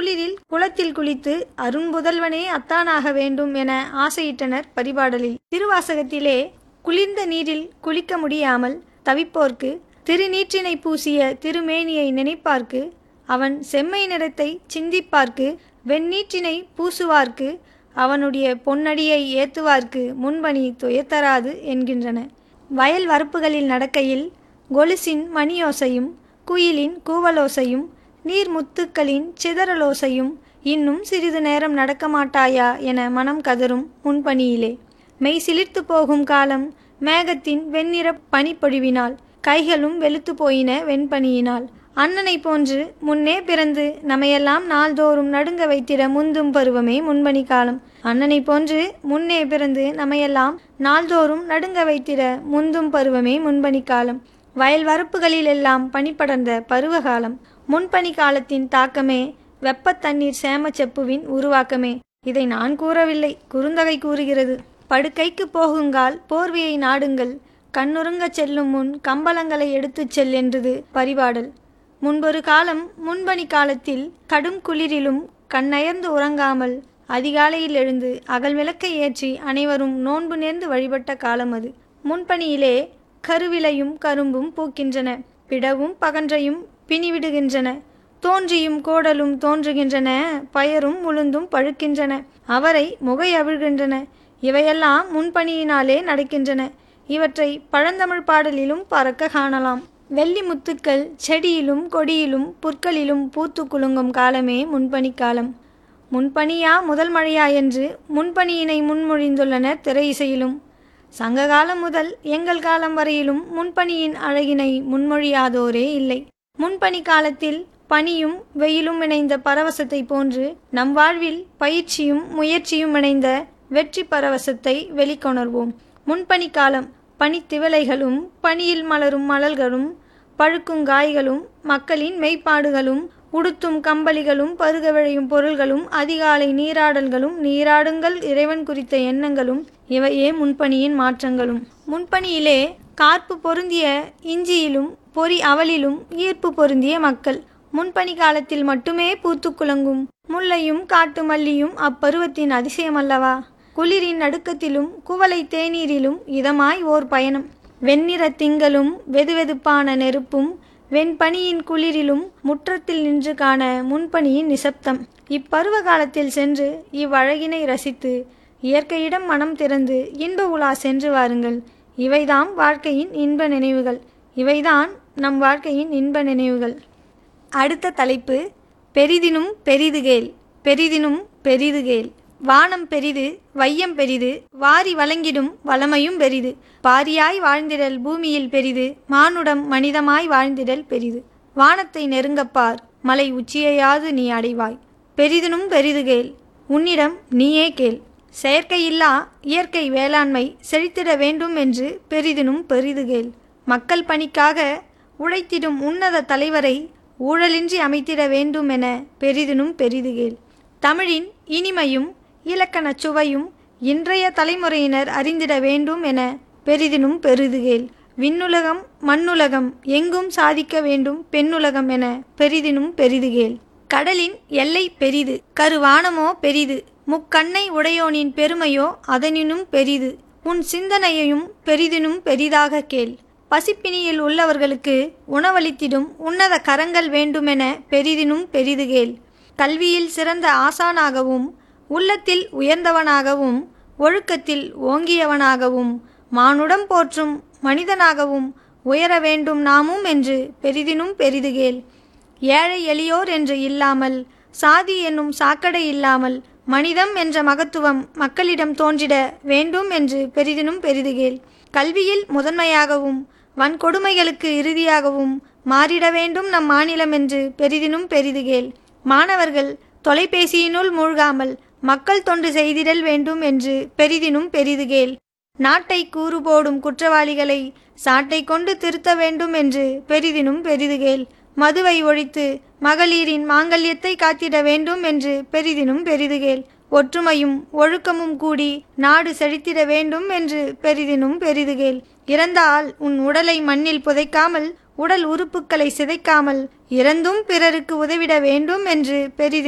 குளிரில் குளத்தில் குளித்து அருண்புதல்வனே அத்தானாக வேண்டும் என ஆசையிட்டனர் பரிபாடலில் திருவாசகத்திலே குளிர்ந்த நீரில் குளிக்க முடியாமல் தவிப்போர்க்கு திருநீற்றினை பூசிய திருமேனியை நினைப்பார்க்கு அவன் செம்மை நிறத்தை சிந்திப்பார்க்கு வெண்ணீற்றினை பூசுவார்க்கு அவனுடைய பொன்னடியை ஏத்துவார்க்கு முன்பணி துயத்தராது என்கின்றன வயல் வரப்புகளில் நடக்கையில் கொலுசின் மணியோசையும் குயிலின் கூவலோசையும் நீர்முத்துக்களின் சிதறலோசையும் இன்னும் சிறிது நேரம் நடக்க மாட்டாயா என மனம் கதரும் முன்பணியிலே மெய் சிலிர்த்து போகும் காலம் மேகத்தின் வெண்ணிற பனிப்பொழிவினால் கைகளும் வெளுத்து போயின வெண்பனியினால் அண்ணனை போன்று முன்னே பிறந்து நம்மையெல்லாம் நாள்தோறும் நடுங்க வைத்திட முந்தும் பருவமே முன்பனி காலம் அண்ணனை போன்று முன்னே பிறந்து நம்மையெல்லாம் நாள்தோறும் நடுங்க வைத்திட முந்தும் பருவமே முன்பனி காலம் வயல் வரப்புகளில் எல்லாம் பனிப்படர்ந்த பருவகாலம் முன்பனி காலத்தின் தாக்கமே வெப்பத் தண்ணீர் சேமச்செப்புவின் உருவாக்கமே இதை நான் கூறவில்லை குறுந்தகை கூறுகிறது படுக்கைக்கு போகுங்கால் போர்வையை நாடுங்கள் கண்ணுறங்கச் செல்லும் முன் கம்பளங்களை எடுத்துச் செல் என்றது பரிபாடல் முன்பொரு காலம் முன்பனி காலத்தில் கடும் குளிரிலும் கண்ணயர்ந்து உறங்காமல் அதிகாலையில் எழுந்து அகல் விளக்கை ஏற்றி அனைவரும் நோன்பு நேர்ந்து வழிபட்ட காலம் அது முன்பனியிலே கருவிலையும் கரும்பும் பூக்கின்றன பிடவும் பகன்றையும் பிணிவிடுகின்றன தோன்றியும் கோடலும் தோன்றுகின்றன பயரும் உளுந்தும் பழுக்கின்றன அவரை முகை அவிழ்கின்றன இவையெல்லாம் முன்பணியினாலே நடக்கின்றன இவற்றை பழந்தமிழ் பாடலிலும் பறக்க காணலாம் வெள்ளி முத்துக்கள் செடியிலும் கொடியிலும் புற்களிலும் பூத்து குலுங்கும் காலமே முன்பனி காலம் முன்பனியா முதல் மழையா என்று முன்பனியினை முன்மொழிந்துள்ளனர் திரை இசையிலும் சங்ககாலம் முதல் எங்கள் காலம் வரையிலும் முன்பனியின் அழகினை முன்மொழியாதோரே இல்லை முன்பனி காலத்தில் பனியும் வெயிலும் இணைந்த பரவசத்தை போன்று நம் வாழ்வில் பயிற்சியும் முயற்சியும் இணைந்த வெற்றி பரவசத்தை வெளிக்கொணர்வோம் முன்பனி காலம் பனித்திவலைகளும் பனியில் மலரும் மலர்களும் பழுக்கும் காய்களும் மக்களின் மெய்ப்பாடுகளும் உடுத்தும் கம்பளிகளும் பருக விழையும் பொருள்களும் அதிகாலை நீராடல்களும் நீராடுங்கள் இறைவன் குறித்த எண்ணங்களும் இவையே முன்பணியின் மாற்றங்களும் முன்பணியிலே கார்ப்பு பொருந்திய இஞ்சியிலும் பொறி அவலிலும் ஈர்ப்பு பொருந்திய மக்கள் முன்பனி காலத்தில் மட்டுமே பூத்து குலங்கும் முல்லையும் காட்டு மல்லியும் அப்பருவத்தின் அதிசயமல்லவா குளிரின் நடுக்கத்திலும் குவளை தேநீரிலும் இதமாய் ஓர் பயணம் வெண்ணிற திங்களும் வெதுவெதுப்பான நெருப்பும் வெண்பனியின் குளிரிலும் முற்றத்தில் நின்று காண முன்பனியின் நிசப்தம் இப்பருவ காலத்தில் சென்று இவ்வழகினை ரசித்து இயற்கையிடம் மனம் திறந்து இன்ப உலா சென்று வாருங்கள் இவைதாம் வாழ்க்கையின் இன்ப நினைவுகள் இவைதான் நம் வாழ்க்கையின் இன்ப நினைவுகள் அடுத்த தலைப்பு பெரிதினும் பெரிதுகேல் பெரிதினும் பெரிதுகேல் வானம் பெரிது வையம் பெரிது வாரி வழங்கிடும் வளமையும் பெரிது பாரியாய் வாழ்ந்திடல் பூமியில் பெரிது மானுடம் மனிதமாய் வாழ்ந்திடல் பெரிது வானத்தை நெருங்கப்பார் மலை உச்சியையாது நீ அடைவாய் பெரிதினும் பெரிதுகேல் உன்னிடம் நீயே கேள் செயற்கையில்லா இயற்கை வேளாண்மை செழித்திட வேண்டும் என்று பெரிதினும் பெரிதுகேல் மக்கள் பணிக்காக உழைத்திடும் உன்னத தலைவரை ஊழலின்றி அமைத்திட வேண்டும் என பெரிதினும் பெரிதுகேல் தமிழின் இனிமையும் இலக்கணச் சுவையும் இன்றைய தலைமுறையினர் அறிந்திட வேண்டும் என பெரிதினும் பெரிதுகேல் விண்ணுலகம் மண்ணுலகம் எங்கும் சாதிக்க வேண்டும் பெண்ணுலகம் என பெரிதினும் பெரிதுகேல் கடலின் எல்லை பெரிது கருவானமோ பெரிது முக்கண்ணை உடையோனின் பெருமையோ அதனினும் பெரிது உன் சிந்தனையையும் பெரிதினும் பெரிதாக கேள் பசிப்பினியில் உள்ளவர்களுக்கு உணவளித்திடும் உன்னத கரங்கள் வேண்டுமென பெரிதினும் பெரிதுகேள் கல்வியில் சிறந்த ஆசானாகவும் உள்ளத்தில் உயர்ந்தவனாகவும் ஒழுக்கத்தில் ஓங்கியவனாகவும் மானுடம் போற்றும் மனிதனாகவும் உயர வேண்டும் நாமும் என்று பெரிதினும் பெரிதுகேள் ஏழை எளியோர் என்று இல்லாமல் சாதி என்னும் சாக்கடை இல்லாமல் மனிதம் என்ற மகத்துவம் மக்களிடம் தோன்றிட வேண்டும் என்று பெரிதினும் பெரிதுகேள் கல்வியில் முதன்மையாகவும் வன்கொடுமைகளுக்கு இறுதியாகவும் மாறிட வேண்டும் நம் மாநிலம் என்று பெரிதினும் பெரிதுகேள் மாணவர்கள் தொலைபேசியினுள் மூழ்காமல் மக்கள் தொண்டு செய்திடல் வேண்டும் என்று பெரிதினும் பெரிதுகேள் நாட்டை கூறு போடும் குற்றவாளிகளை சாட்டை கொண்டு திருத்த வேண்டும் என்று பெரிதினும் பெரிதுகேள் மதுவை ஒழித்து மகளிரின் மாங்கல்யத்தை காத்திட வேண்டும் என்று பெரிதினும் பெரிதுகேள் ஒற்றுமையும் ஒழுக்கமும் கூடி நாடு செழித்திட வேண்டும் என்று பெரிதினும் பெரிதுகேள் இறந்தால் உன் உடலை மண்ணில் புதைக்காமல் உடல் உறுப்புக்களை சிதைக்காமல் இறந்தும் பிறருக்கு உதவிட வேண்டும் என்று பெரிது